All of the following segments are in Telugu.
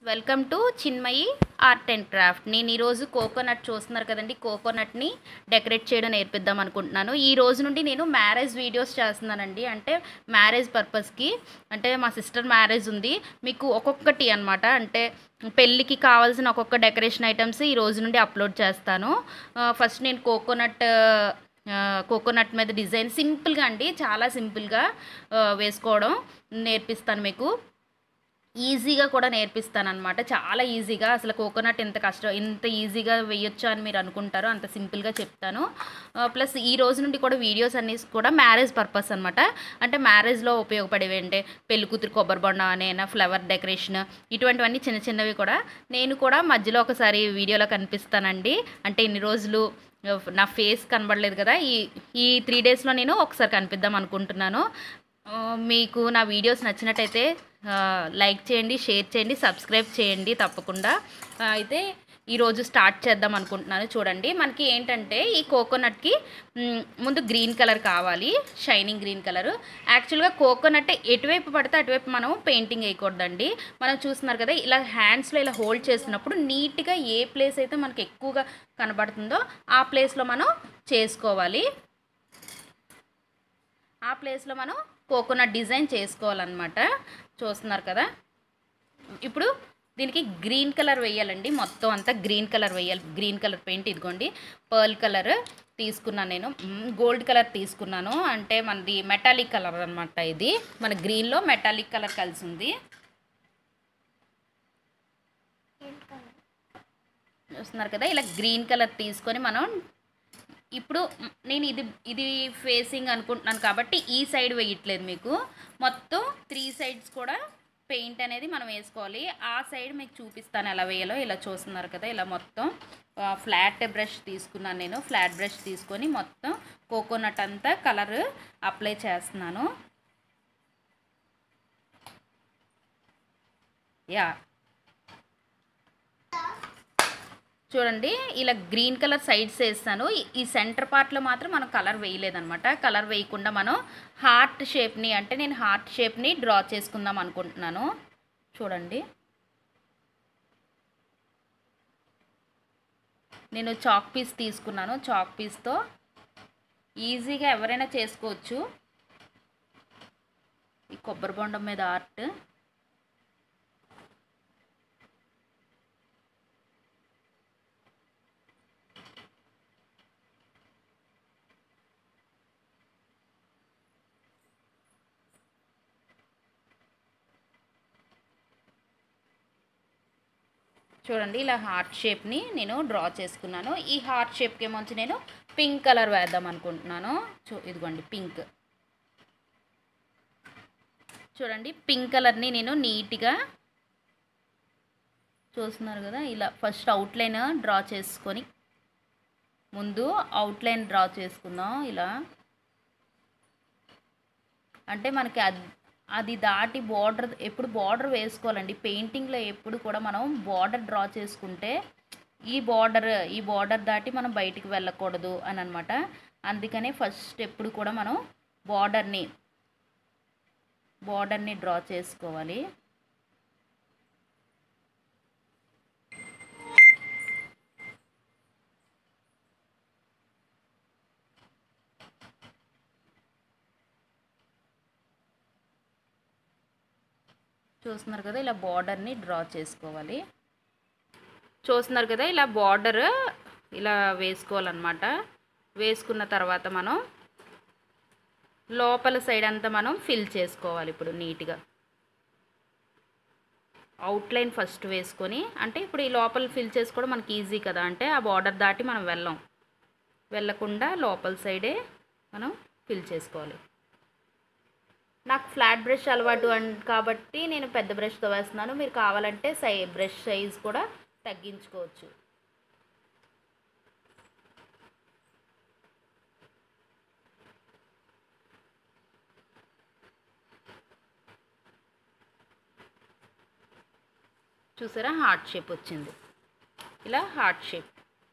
Welcome to Chinmayi art and craft నేను ఈరోజు కోకోనట్ చూస్తున్నారు కదండి కోకోనట్ని డెకరేట్ చేయడం నేర్పిద్దాం అనుకుంటున్నాను ఈ రోజు నుండి నేను మ్యారేజ్ వీడియోస్ చేస్తున్నానండి అంటే మ్యారేజ్ పర్పస్కి అంటే మా సిస్టర్ మ్యారేజ్ ఉంది మీకు ఒక్కొక్కటి అనమాట అంటే పెళ్ళికి కావాల్సిన ఒక్కొక్క డెకరేషన్ ఐటమ్స్ ఈ రోజు నుండి అప్లోడ్ చేస్తాను ఫస్ట్ నేను కోకోనట్ కోకోనట్ మీద డిజైన్ సింపుల్గా అండి చాలా సింపుల్గా ఆ, వేసుకోవడం నేర్పిస్తాను మీకు ఈజీగా కూడా నేర్పిస్తాను అనమాట చాలా ఈజీగా అసలు కోకోనట్ ఎంత కష్టం ఇంత ఈజీగా వేయొచ్చా అని మీరు అనుకుంటారో అంత సింపుల్గా చెప్తాను ప్లస్ ఈ రోజు నుండి కూడా వీడియోస్ అన్నీ కూడా మ్యారేజ్ పర్పస్ అనమాట అంటే మ్యారేజ్లో ఉపయోగపడేవి అంటే పెళ్లి కూతురు కొబ్బరి బొండ అనేనా ఫ్లవర్ డెకరేషన్ ఇటువంటివన్నీ చిన్న చిన్నవి కూడా నేను కూడా మధ్యలో ఒకసారి వీడియోలో కనిపిస్తానండి అంటే ఇన్ని రోజులు నా ఫేస్ కనబడలేదు కదా ఈ ఈ త్రీ డేస్లో నేను ఒకసారి కనిపిద్దాం అనుకుంటున్నాను ఆ, మీకు నా వీడియోస్ నచ్చినట్టయితే ఆ, లైక్ చేయండి షేర్ చేయండి సబ్స్క్రైబ్ చేయండి తప్పకుండా ఆ, అయితే ఈరోజు స్టార్ట్ చేద్దాం అనుకుంటున్నాను చూడండి మనకి ఏంటంటే ఈ కోకోనట్కి మ్, ముందు గ్రీన్ కలర్ కావాలి షైనింగ్ గ్రీన్ కలర్ యాక్చువల్గా కోకోనట్ ఎటువైపు పడితే అటువైపు మనం పెయింటింగ్ వేయకూడదండి మనం చూస్తున్నారు కదా ఇలా హ్యాండ్స్లో ఇలా హోల్డ్ చేసినప్పుడు నీట్గా ఏ ప్లేస్ అయితే మనకి ఎక్కువగా కనబడుతుందో ఆ ప్లేస్లో మనం చేసుకోవాలి ఆ ప్లేస్లో మనం కోకోనట్ డిజైన్ చేసుకోవాలన్నమాట చూస్తున్నారు కదా ఇప్పుడు దీనికి గ్రీన్ కలర్ వేయాలండి మొత్తం అంతా గ్రీన్ కలర్ వేయాలి గ్రీన్ కలర్ పెయింట్ ఇదిగోండి పర్ల్ కలర్ తీసుకున్నాను నేను గోల్డ్ కలర్ తీసుకున్నాను అంటే మనది మెటాలిక్ కలర్ అనమాట ఇది మన గ్రీన్లో మెటాలిక్ కలర్ కలిసి ఉంది చూస్తున్నారు కదా ఇలా గ్రీన్ కలర్ తీసుకొని మనం ఇప్పుడు మ్, నేను ఇది ఇది ఫేసింగ్ అనుకుంటున్నాను కాబట్టి ఈ సైడ్ వేయట్లేదు మీకు మొత్తం త్రీ సైడ్స్ కూడా పెయింట్ అనేది మనం వేసుకోవాలి ఆ సైడ్ మీకు చూపిస్తాను ఎలా వేయాలో ఇలా చూస్తున్నారు కదా ఇలా మొత్తం ఆ, ఫ్లాట్ బ్రష్ తీసుకున్నాను నేను ఫ్లాట్ బ్రష్ తీసుకొని మొత్తం కోకోనట్ అంతా కలర్ అప్లై చేస్తున్నాను యా చూడండి ఇలా గ్రీన్ కలర్ సైడ్స్ వేస్తాను ఈ- ఈ సెంటర్ పార్ట్లో మాత్రం మనం కలర్ వేయలేదనమాట కలర్ వేయకుండా మనం హార్ట్ షేప్ని అంటే నేను హార్ట్ షేప్ని డ్రా చేసుకుందాం అనుకుంటున్నాను చూడండి నేను చాక్ పీస్ తీసుకున్నాను చాక్ పీస్తో ఈజీగా ఎవరైనా చేసుకోవచ్చు ఈ కొబ్బరి బొండం మీద ఆర్ట్ చూడండి ఇలా హార్ట్ షేప్ని నేను డ్రా చేసుకున్నాను ఈ హార్ట్ షేప్కి ఏమొచ్చి నేను పింక్ కలర్ వేద్దాం అనుకుంటున్నాను చూ ఇదిగోండి పింక్ చూడండి పింక్ కలర్ని నేను నీట్గా చూస్తున్నారు కదా ఇలా ఫస్ట్ అవుట్లైన్ డ్రా చేసుకొని ముందు అవుట్లైన్ డ్రా చేసుకుందాం ఇలా అంటే మనకి అది అది దాటి బార్డర్ ఎప్పుడు బార్డర్ వేసుకోవాలండి పెయింటింగ్లో ఎప్పుడు కూడా మనం బార్డర్ డ్రా చేసుకుంటే ఈ బార్డర్ ఈ బార్డర్ దాటి మనం బయటికి వెళ్ళకూడదు అని అనమాట అందుకనే ఫస్ట్ ఎప్పుడు కూడా మనం బార్డర్ని బార్డర్ని డ్రా చేసుకోవాలి చూస్తున్నారు కదా ఇలా బార్డర్ని డ్రా చేసుకోవాలి చూస్తున్నారు కదా ఇలా బార్డర్ ఇలా వేసుకోవాలన్నమాట వేసుకున్న తర్వాత మనం లోపల సైడ్ అంతా మనం ఫిల్ చేసుకోవాలి ఇప్పుడు నీట్గా అవుట్లైన్ ఫస్ట్ వేసుకొని అంటే ఇప్పుడు ఈ లోపల ఫిల్ చేసుకోవడం మనకి ఈజీ కదా అంటే ఆ బార్డర్ దాటి మనం వెళ్ళాం వెళ్ళకుండా లోపల సైడే మనం ఫిల్ చేసుకోవాలి నాకు ఫ్లాట్ బ్రష్ అలవాటు అన్ కాబట్టి నేను పెద్ద బ్రష్తో వేస్తున్నాను మీరు కావాలంటే సై బ్రష్ సైజ్ కూడా తగ్గించుకోవచ్చు చూసారా హార్ట్ షేప్ వచ్చింది ఇలా హార్ట్ షేప్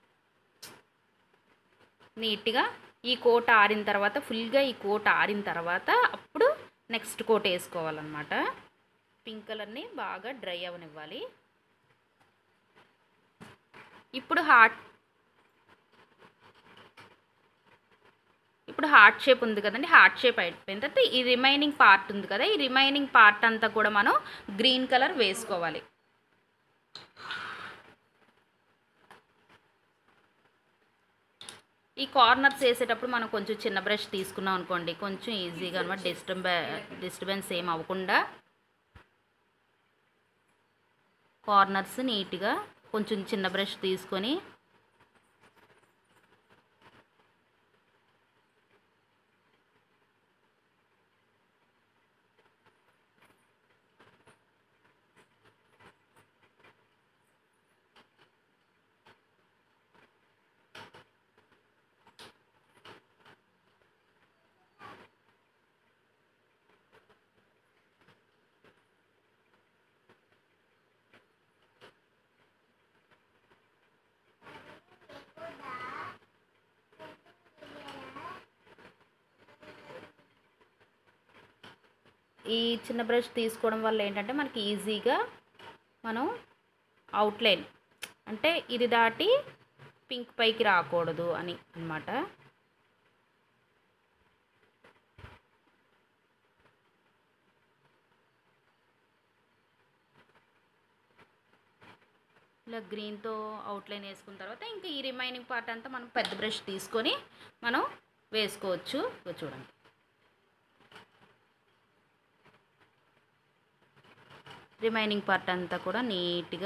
నీట్గా ఈ కోట్ ఆరిన తర్వాత ఫుల్గా ఈ కోట్ ఆరిన తర్వాత అప్పుడు నెక్స్ట్ కోట్ వేసుకోవాలన్నమాట పింక్ కలర్ని బాగా డ్రై అవనివ్వాలి ఇప్పుడు హార్ట్ ఇప్పుడు హార్ట్ షేప్ ఉంది కదండి హార్ట్ షేప్ అయిపోయిన తర్వాత ఈ రిమైనింగ్ పార్ట్ ఉంది కదా ఈ రిమైనింగ్ పార్ట్ అంతా కూడా మనం గ్రీన్ కలర్ వేసుకోవాలి ఈ కార్నర్స్ వేసేటప్పుడు మనం కొంచెం చిన్న బ్రష్ తీసుకున్నాం అనుకోండి కొంచెం ఈజీగా అనమాట డిస్టర్బె డిస్టర్బెన్స్ ఏం అవ్వకుండా కార్నర్స్ నీట్గా కొంచెం చిన్న బ్రష్ తీసుకొని ఈ చిన్న బ్రష్ తీసుకోవడం వల్ల ఏంటంటే మనకి ఈజీగా మనం అవుట్లైన్ అంటే ఇది దాటి పింక్ పైకి రాకూడదు అని అన్నమాట ఇలా గ్రీన్తో అవుట్లైన్ వేసుకున్న తర్వాత ఇంకా ఈ రిమైనింగ్ పార్ట్ అంతా మనం పెద్ద బ్రష్ తీసుకొని మనం వేసుకోవచ్చు ఇగో చూడండి రిమైనింగ్ పార్ట్ అంతా కూడా నీట్గా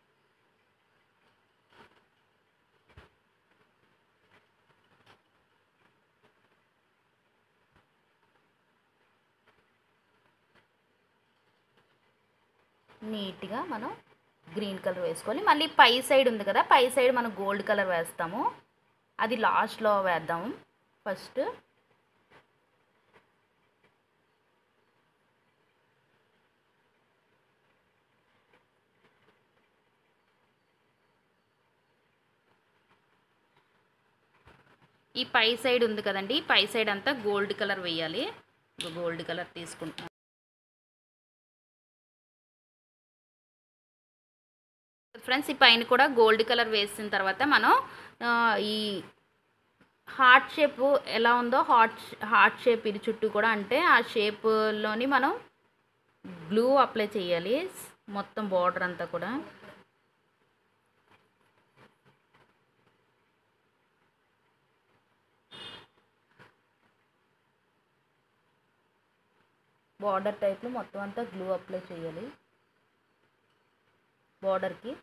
నీట్గా మనం గ్రీన్ కలర్ వేసుకోవాలి మళ్ళీ పై సైడ్ ఉంది కదా పై సైడ్ మనం గోల్డ్ కలర్ వేస్తాము అది లాస్ట్లో వేద్దాము ఫస్ట్ ఈ పై సైడ్ ఉంది కదండి ఈ పై సైడ్ అంతా గోల్డ్ కలర్ వేయాలి గోల్డ్ కలర్ తీసుకుంటున్నాను ఫ్రెండ్స్ ఈ పైన కూడా గోల్డ్ కలర్ వేసిన తర్వాత మనం ఆ, ఈ హార్ట్ షేప్ ఎలా ఉందో హార్ట్ హార్ట్ షేప్ ఇది చుట్టూ కూడా అంటే ఆ షేప్లోని మనం గ్లూ అప్లై చేయాలి మొత్తం బార్డర్ అంతా కూడా బార్డర్ టైప్లో మొత్తం అంతా గ్లూ అప్లై చేయాలి బార్డర్కి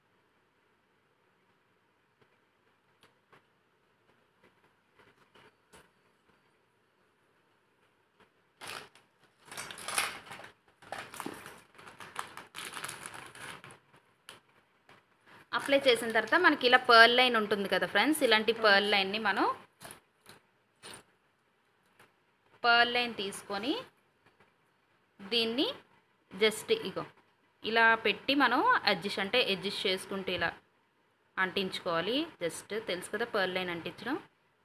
అప్లై చేసిన తర్వాత మనకి ఇలా పర్ల్ లైన్ ఉంటుంది కదా ఫ్రెండ్స్ ఇలాంటి పర్ల్ లైన్ని మనం పర్ల్ లైన్ తీసుకొని దీన్ని జస్ట్ ఇగో ఇలా పెట్టి మనం అడ్జస్ట్ అంటే అడ్జస్ట్ చేసుకుంటూ ఇలా అంటించుకోవాలి జస్ట్ తెలుసు కదా పర్ల్ లైన్ అంటించడం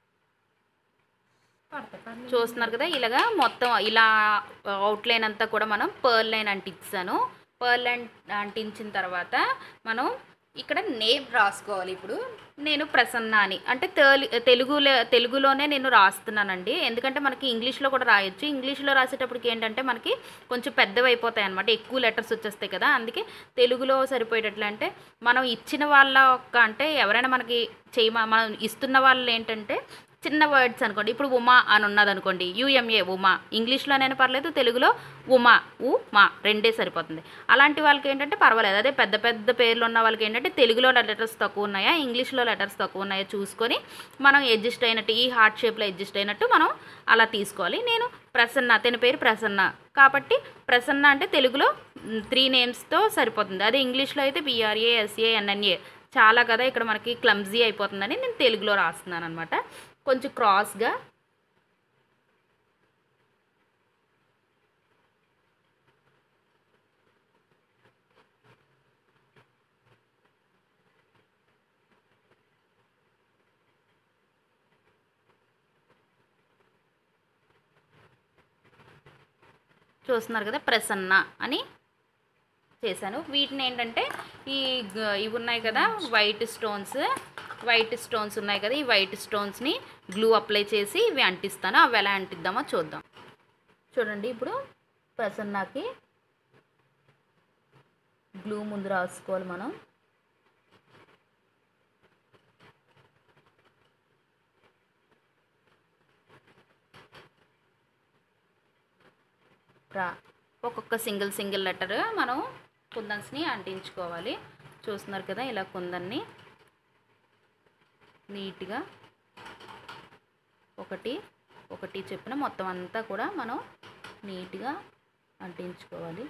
చూస్తున్నారు కదా ఇలాగా మొత్తం ఇలా అవుట్లైన్ అంతా కూడా మనం పర్ల్ లైన్ అంటించాను పర్ల్ లైన్ అంటించిన తర్వాత మనం ఇక్కడ నేమ్ రాసుకోవాలి ఇప్పుడు నేను ప్రసన్న అని అంటే తెలు తెలుగులో తెలుగులోనే నేను రాస్తున్నానండి ఎందుకంటే మనకి ఇంగ్లీష్లో కూడా రాయొచ్చు ఇంగ్లీష్లో రాసేటప్పటికి ఏంటంటే మనకి కొంచెం పెద్దవి అయిపోతాయి అనమాట ఎక్కువ లెటర్స్ వచ్చేస్తాయి కదా అందుకే తెలుగులో సరిపోయేటట్లు అంటే మనం ఇచ్చిన వాళ్ళ ఒక్క అంటే ఎవరైనా మనకి చేయమ మనం ఇస్తున్న వాళ్ళు ఏంటంటే చిన్న వర్డ్స్ అనుకోండి ఇప్పుడు ఉమా అని ఉన్నది అనుకోండి యుఎంఏ ఉమా ఇంగ్లీష్లోనైనా పర్లేదు తెలుగులో ఉమా ఉ మా రెండే సరిపోతుంది అలాంటి వాళ్ళకి ఏంటంటే పర్వాలేదు అదే పెద్ద పెద్ద పేర్లు ఉన్న వాళ్ళకి ఏంటంటే తెలుగులో లెటర్స్ తక్కువ ఉన్నాయా ఇంగ్లీష్లో లెటర్స్ తక్కువ ఉన్నాయా చూసుకొని మనం అడ్జస్ట్ అయినట్టు ఈ హార్ట్ షేప్లో అడ్జస్ట్ అయినట్టు మనం అలా తీసుకోవాలి నేను ప్రసన్న అతని పేరు ప్రసన్న కాబట్టి ప్రసన్న అంటే తెలుగులో త్రీ నేమ్స్తో సరిపోతుంది అదే ఇంగ్లీష్లో అయితే పిఆర్ఏ ఎస్ఏ ఎన్ఎన్ఏ చాలా కదా ఇక్కడ మనకి క్లమ్జీ అయిపోతుందని నేను తెలుగులో రాస్తున్నాను అనమాట కొంచెం క్రాస్గా చూస్తున్నారు కదా ప్రసన్న అని చేశాను వీటిని ఏంటంటే ఈ గ- ఇవి ఉన్నాయి కదా వైట్ స్టోన్స్ వైట్ స్టోన్స్ ఉన్నాయి కదా ఈ వైట్ స్టోన్స్ని గ్లూ అప్లై చేసి ఇవి అంటిస్తాను అవి ఎలా అంటిద్దామో చూద్దాం చూడండి ఇప్పుడు ప్రసన్నకి గ్లూ ముందు రాసుకోవాలి మనం రా ఒక్కొక్క సింగిల్ సింగిల్ లెటర్ మనం కుందన్స్ని అంటించుకోవాలి చూస్తున్నారు కదా ఇలా కుందన్ని నీట్గా ఒకటి ఒకటి చెప్పిన మొత్తం అంతా కూడా మనం నీట్గా అంటించుకోవాలి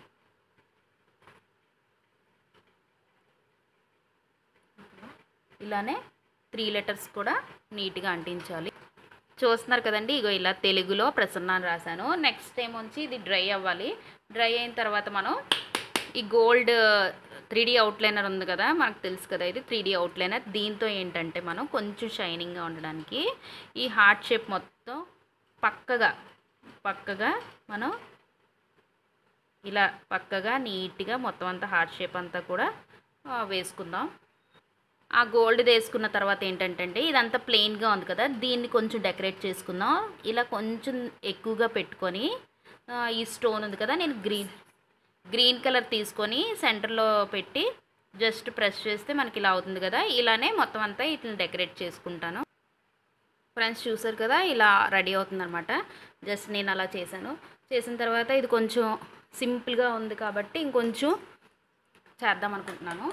ఇలానే త్రీ లెటర్స్ కూడా నీట్గా అంటించాలి చూస్తున్నారు కదండి ఇగో ఇలా తెలుగులో ప్రసన్న అని రాశాను నెక్స్ట్ టైం వచ్చి ఇది డ్రై అవ్వాలి డ్రై అయిన తర్వాత మనం ఈ గోల్డ్ త్రీ డీ అవుట్లైనర్ ఉంది కదా మనకు తెలుసు కదా ఇది త్రీ డీ అవుట్లైనర్ దీంతో ఏంటంటే మనం కొంచెం షైనింగ్గా ఉండడానికి ఈ హార్ట్ షేప్ మొత్తం పక్కగా పక్కగా మనం ఇలా పక్కగా నీట్గా మొత్తం అంతా హార్ట్ షేప్ అంతా కూడా ఆ, వేసుకుందాం ఆ గోల్డ్ వేసుకున్న తర్వాత ఏంటంటే అండి ఇదంతా ప్లెయిన్గా ఉంది కదా దీన్ని కొంచెం డెకరేట్ చేసుకుందాం ఇలా కొంచెం ఎక్కువగా పెట్టుకొని ఆ, ఈ స్టోన్ ఉంది కదా నేను గ్రీన్ గ్రీన్ కలర్ తీసుకొని సెంటర్లో పెట్టి జస్ట్ ప్రెస్ చేస్తే మనకి ఇలా అవుతుంది కదా ఇలానే మొత్తం అంతా ఇట్లా డెకరేట్ చేసుకుంటాను ఫ్రెండ్స్ చూసారు కదా ఇలా రెడీ అవుతుందన్నమాట జస్ట్ నేను అలా చేశాను చేసిన తర్వాత ఇది కొంచెం సింపుల్గా ఉంది కాబట్టి ఇంకొంచెం చేద్దాం అనుకుంటున్నాను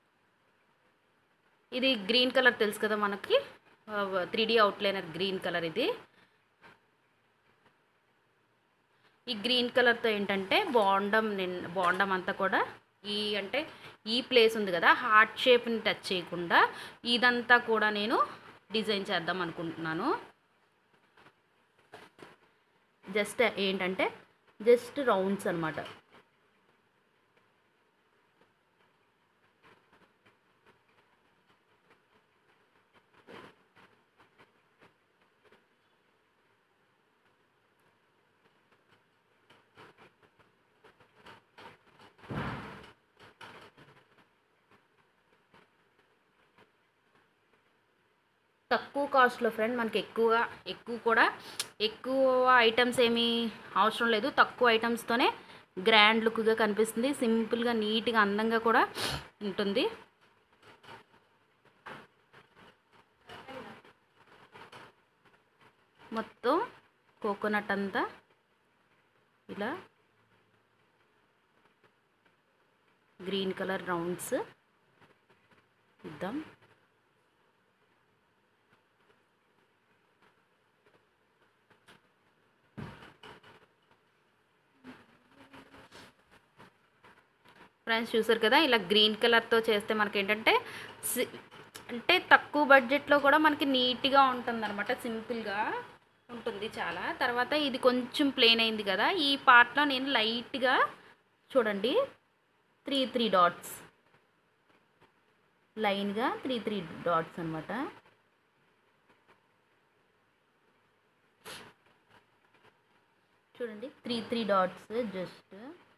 ఇది గ్రీన్ కలర్ తెలుసు కదా మనకి three D outliner green colour ఇది ఈ గ్రీన్ కలర్తో ఏంటంటే బాండం నిన్ బాండం అంతా కూడా ఈ అంటే ఈ ప్లేస్ ఉంది కదా హార్ట్ షేప్ని టచ్ చేయకుండా ఇదంతా కూడా నేను డిజైన్ చేద్దాం అనుకుంటున్నాను జస్ట్ ఏంటంటే జస్ట్ రౌండ్స్ అనమాట తక్కువ కాస్ట్లో ఫ్రెండ్ మనకి ఎక్కువ ఎక్కువ కూడా ఎక్కువ ఐటమ్స్ ఏమీ అవసరం లేదు తక్కువ ఐటమ్స్తోనే గ్రాండ్ లుక్గా కనిపిస్తుంది సింపుల్గా నీట్గా అందంగా కూడా ఉంటుంది మొత్తం కోకోనట్ అంతా ఇలా గ్రీన్ కలర్ రౌండ్స్ ఇద్దాం ఫ్రెండ్స్ చూసారు కదా ఇలా గ్రీన్ కలర్తో చేస్తే మనకి ఏంటంటే సి- అంటే తక్కువ బడ్జెట్లో కూడా మనకి నీట్గా ఉంటుంది అనమాట సింపుల్గా ఉంటుంది చాలా తర్వాత ఇది కొంచెం ప్లెయిన్ అయింది కదా ఈ పార్ట్లో నేను లైట్గా చూడండి త్రీ త్రీ డాట్స్ లైన్గా త్రీ త్రీ డాట్స్ అనమాట చూడండి త్రీ త్రీ డాట్స్ జస్ట్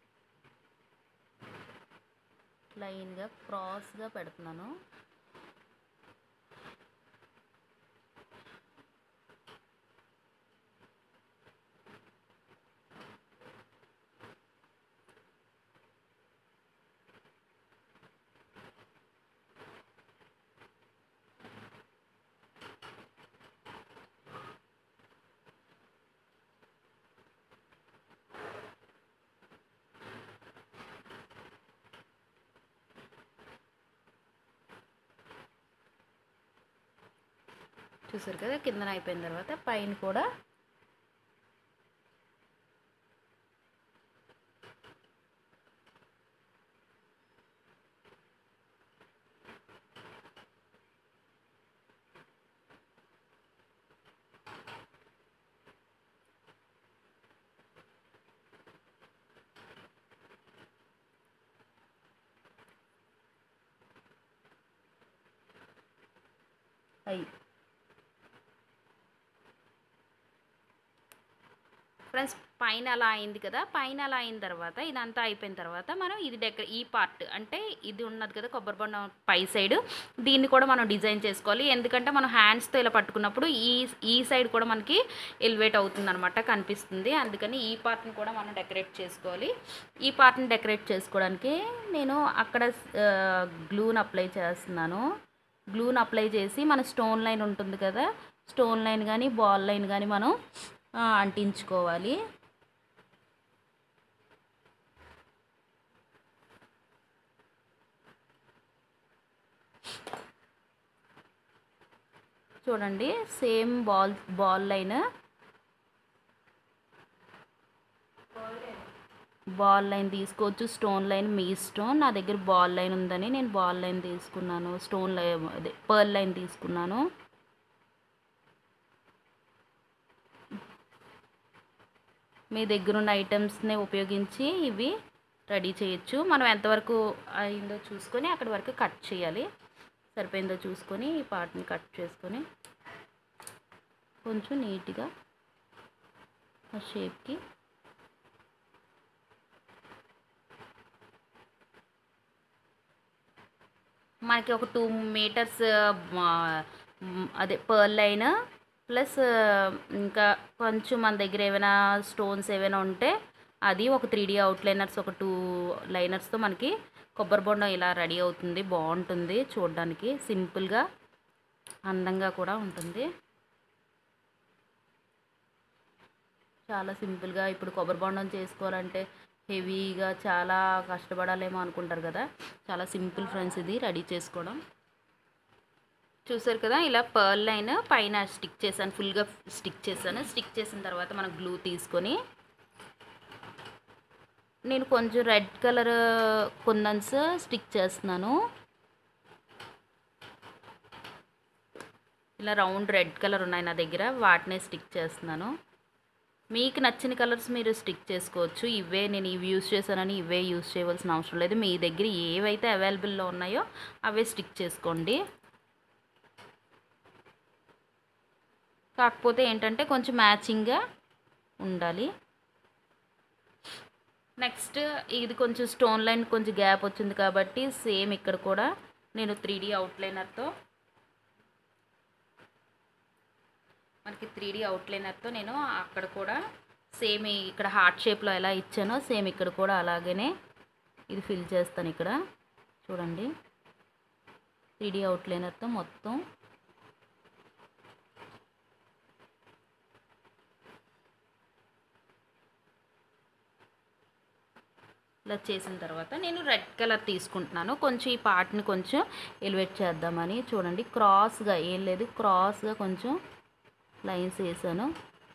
లైన్గా క్రాస్గా పెడుతున్నాను చూసారు కదా కిందన అయిపోయిన తర్వాత పైన కూడా అయి ఫ్రెండ్స్ పైన అలా అయింది కదా పైన అలా అయిన తర్వాత ఇదంతా అయిపోయిన తర్వాత మనం ఇది డెకర్ ఈ పార్ట్ అంటే ఇది ఉన్నది కదా కొబ్బరి బొండం పై సైడ్ దీన్ని కూడా మనం డిజైన్ చేసుకోవాలి ఎందుకంటే మనం హ్యాండ్స్తో ఇలా పట్టుకున్నప్పుడు ఈ ఈ సైడ్ కూడా మనకి ఎలివేట్ అవుతుంది అనమాట కనిపిస్తుంది అందుకని ఈ పార్ట్ని కూడా మనం డెకరేట్ చేసుకోవాలి ఈ పార్ట్ని డెకరేట్ చేసుకోవడానికి నేను అక్కడ గ్లూని అప్లై చేస్తున్నాను గ్లూని అప్లై చేసి మన స్టోన్ లైన్ ఉంటుంది కదా స్టోన్ లైన్ కానీ బాల్ లైన్ కానీ మనం ఆ, అంటించుకోవాలి చూడండి same ball ball line ball line తీసుకోవచ్చు స్టోన్ లైన్ మీ స్టోన్ నా దగ్గర బాల్ లైన్ ఉందని నేను బాల్ లైన్ తీసుకున్నాను స్టోన్ లైన్ అదే పర్ల్ లైన్ తీసుకున్నాను మీ దగ్గర ఉన్న ఐటమ్స్ని ఉపయోగించి ఇవి రెడీ చేయొచ్చు మనం ఎంతవరకు అయిందో చూసుకొని అక్కడి వరకు కట్ చేయాలి సరిపోయిందో చూసుకొని ఈ పార్ట్ని కట్ చేసుకొని కొంచెం నీట్గా ఆ షేప్కి మనకి ఒక టూ మీటర్స్ అదే పర్ల్ లైన్ ప్లస్ ఇంకా కొంచెం మన దగ్గర ఏమైనా స్టోన్స్ ఏమైనా ఉంటే అది ఒక త్రీ డీ అవుట్లైనర్స్ ఒక టూ లైనర్స్తో మనకి కొబ్బరి బొండం ఇలా రెడీ అవుతుంది బాగుంటుంది చూడడానికి సింపుల్గా అందంగా కూడా ఉంటుంది చాలా సింపుల్గా ఇప్పుడు కొబ్బరి బొండం చేసుకోవాలంటే హెవీగా చాలా కష్టపడాలేమో అనుకుంటారు కదా చాలా సింపుల్ ఫ్రెండ్స్ ఇది రెడీ చేసుకోవడం చూసారు కదా ఇలా పర్ల్ లైన్ పైన స్టిక్ చేశాను ఫుల్గా స్టిక్ చేశాను స్టిక్ చేసిన తర్వాత మనం గ్లూ తీసుకొని నేను కొంచెం రెడ్ కలర్ కుందన్స్ స్టిక్ చేస్తున్నాను ఇలా రౌండ్ రెడ్ కలర్ ఉన్నాయి నా దగ్గర వాటినే స్టిక్ చేస్తున్నాను మీకు నచ్చిన కలర్స్ మీరు స్టిక్ చేసుకోవచ్చు ఇవే నేను ఇవి యూస్ చేశానని ఇవే యూస్ చేయవలసిన అవసరం లేదు మీ దగ్గర ఏవైతే అవైలబుల్లో ఉన్నాయో అవే స్టిక్ చేసుకోండి కాకపోతే ఏంటంటే కొంచెం మ్యాచింగ్గా ఉండాలి నెక్స్ట్ ఇది కొంచెం స్టోన్ లైన్ కొంచెం గ్యాప్ వచ్చింది కాబట్టి సేమ్ ఇక్కడ కూడా నేను త్రీ డీ అవుట్లైనర్తో మనకి త్రీ డీ అవుట్లైనర్తో నేను అక్కడ కూడా సేమ్ ఇక్కడ హార్ట్ షేప్లో ఎలా ఇచ్చానో సేమ్ ఇక్కడ కూడా అలాగనే ఇది ఫిల్ చేస్తాను ఇక్కడ చూడండి త్రీ డీ అవుట్లైనర్తో మొత్తం ఇలా చేసిన తర్వాత నేను రెడ్ కలర్ తీసుకుంటున్నాను కొంచెం ఈ పార్ట్ని కొంచెం ఎలివేట్ చేద్దామని చూడండి క్రాస్గా ఏం లేదు క్రాస్గా కొంచెం లైన్స్ వేసాను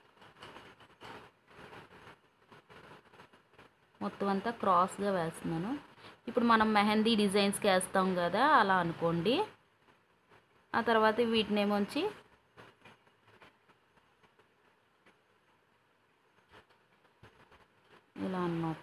మొత్తం అంతా క్రాస్గా వేస్తున్నాను ఇప్పుడు మనం మెహందీ డిజైన్స్కి వేస్తాం కదా అలా అనుకోండి ఆ తర్వాత వీటిని ఏమొంచి ఇలా అన్నమాట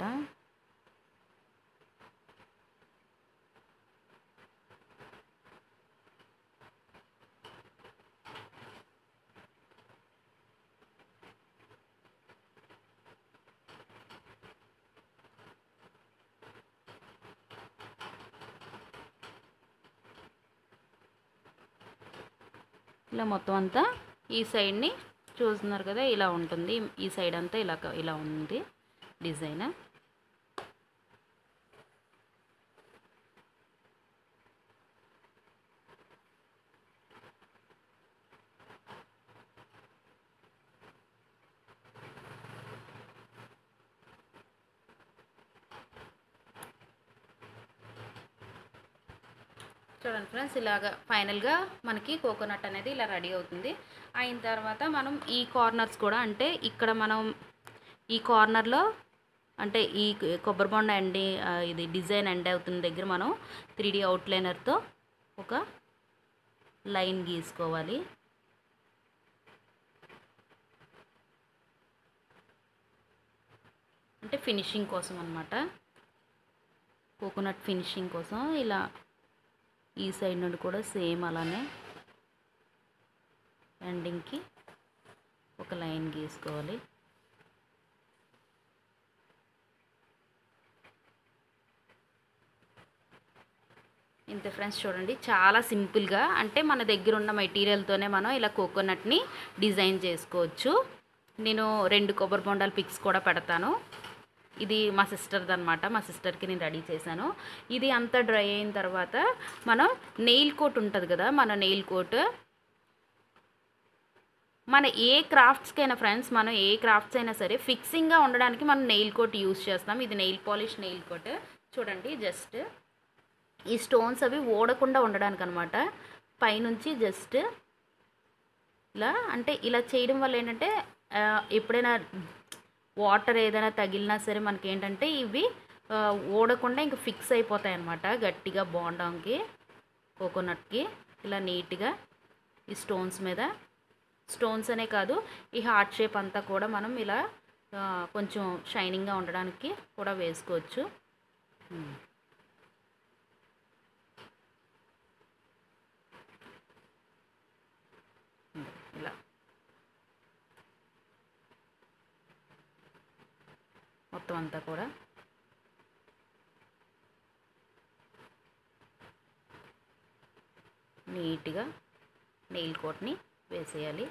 ఇలా మొత్తం అంతా ఈ సైడ్ని చూస్తున్నారు కదా ఇలా ఉంటుంది ఈ సైడ్ అంతా ఇలా ఇలా ఉంది డిజైన్ చూడండి ఫ్రెండ్స్ ఇలాగ ఫైనల్గా మనకి కోకోనట్ అనేది ఇలా రెడీ అవుతుంది అయిన తర్వాత మనం ఈ కార్నర్స్ కూడా అంటే ఇక్కడ మనం ఈ కార్నర్లో అంటే ఈ కొబ్బరి బొండ ఎండి ఆ, ఇది డిజైన్ ఎండ్ అవుతున్న దగ్గర మనం త్రీ డీ అవుట్లైనర్తో ఒక లైన్ గీసుకోవాలి అంటే ఫినిషింగ్ కోసం అనమాట కోకోనట్ ఫినిషింగ్ కోసం ఇలా ఈ సైడ్ నుండి కూడా సేమ్ అలానే ఎండింగ్కి ఒక లైన్ గీసుకోవాలి ఇంతే ఫ్రెండ్స్ చూడండి చాలా సింపుల్గా అంటే మన దగ్గర ఉన్న మెటీరియల్తోనే మనం ఇలా కోకోనట్ని డిజైన్ చేసుకోవచ్చు నేను రెండు కొబ్బరి బొండాల పిక్స్ కూడా పెడతాను ఇది మా సిస్టర్ది అనమాట మా సిస్టర్కి నేను రెడీ చేశాను ఇది అంతా డ్రై అయిన తర్వాత మనం నెయిల్ కోట్ ఉంటుంది కదా మన నెయిల్ కోట్ మన ఏ క్రాఫ్ట్స్కి అయినా ఫ్రెండ్స్ మనం ఏ క్రాఫ్ట్స్ అయినా సరే ఫిక్సింగ్గా ఉండడానికి మనం నెయిల్ కోట్ యూస్ చేస్తాం ఇది నెయిల్ పాలిష్ నెయిల్ కోట్ చూడండి జస్ట్ ఈ స్టోన్స్ అవి ఓడకుండా ఉండడానికి అనమాట పైనుంచి జస్ట్ ఇలా అంటే ఇలా చేయడం వల్ల ఏంటంటే ఆ, ఎప్పుడైనా వాటర్ ఏదైనా తగిలినా సరే మనకి ఏంటంటే ఇవి ఆ, ఓడకుండా ఇంకా ఫిక్స్ అయిపోతాయి అనమాట గట్టిగా బాండంకి కోకోనట్కి ఇలా నీట్గా ఈ స్టోన్స్ మీద స్టోన్స్ అనే కాదు ఈ హార్ట్ షేప్ అంతా కూడా మనం ఇలా ఆ, కొంచెం షైనింగ్గా ఉండడానికి కూడా వేసుకోవచ్చు ఉమ్. ఉమ్, ఇలా మొత్తం అంతా కూడా నీట్గా నెయిల్ కోట్ని వేసేయాలి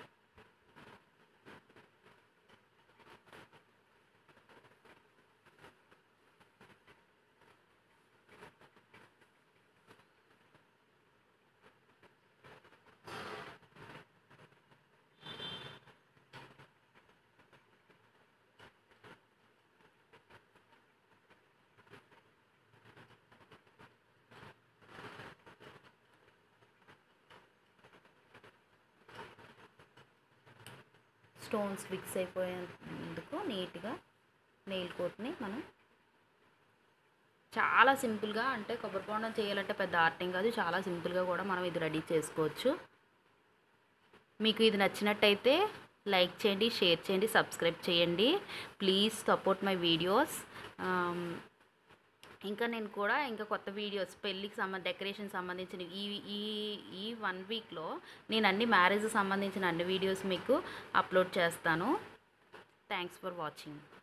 స్టోన్స్ ఫిక్స్ అయిపోయేందుకు నీట్గా నెయిల్ కోట్ని మనం చాలా సింపుల్గా అంటే కొబ్బరి బొండం చేయాలంటే పెద్ద ఆర్టింగ్ కాదు చాలా సింపుల్గా కూడా మనం ఇది రెడీ చేసుకోవచ్చు మీకు ఇది నచ్చినట్టయితే లైక్ చేయండి షేర్ చేయండి సబ్స్క్రైబ్ చేయండి ప్లీజ్ సపోర్ట్ మై వీడియోస్ ఇంకా నేను కూడా ఇంకా కొత్త వీడియోస్ పెళ్ళికి సంబంధ డెకరేషన్ సంబంధించిన ఈ ఈ ఈ వన్ వీక్లో నేను అన్ని మ్యారేజ్ సంబంధించిన అన్ని వీడియోస్ మీకు అప్లోడ్ చేస్తాను థ్యాంక్స్ ఫర్ వాచింగ్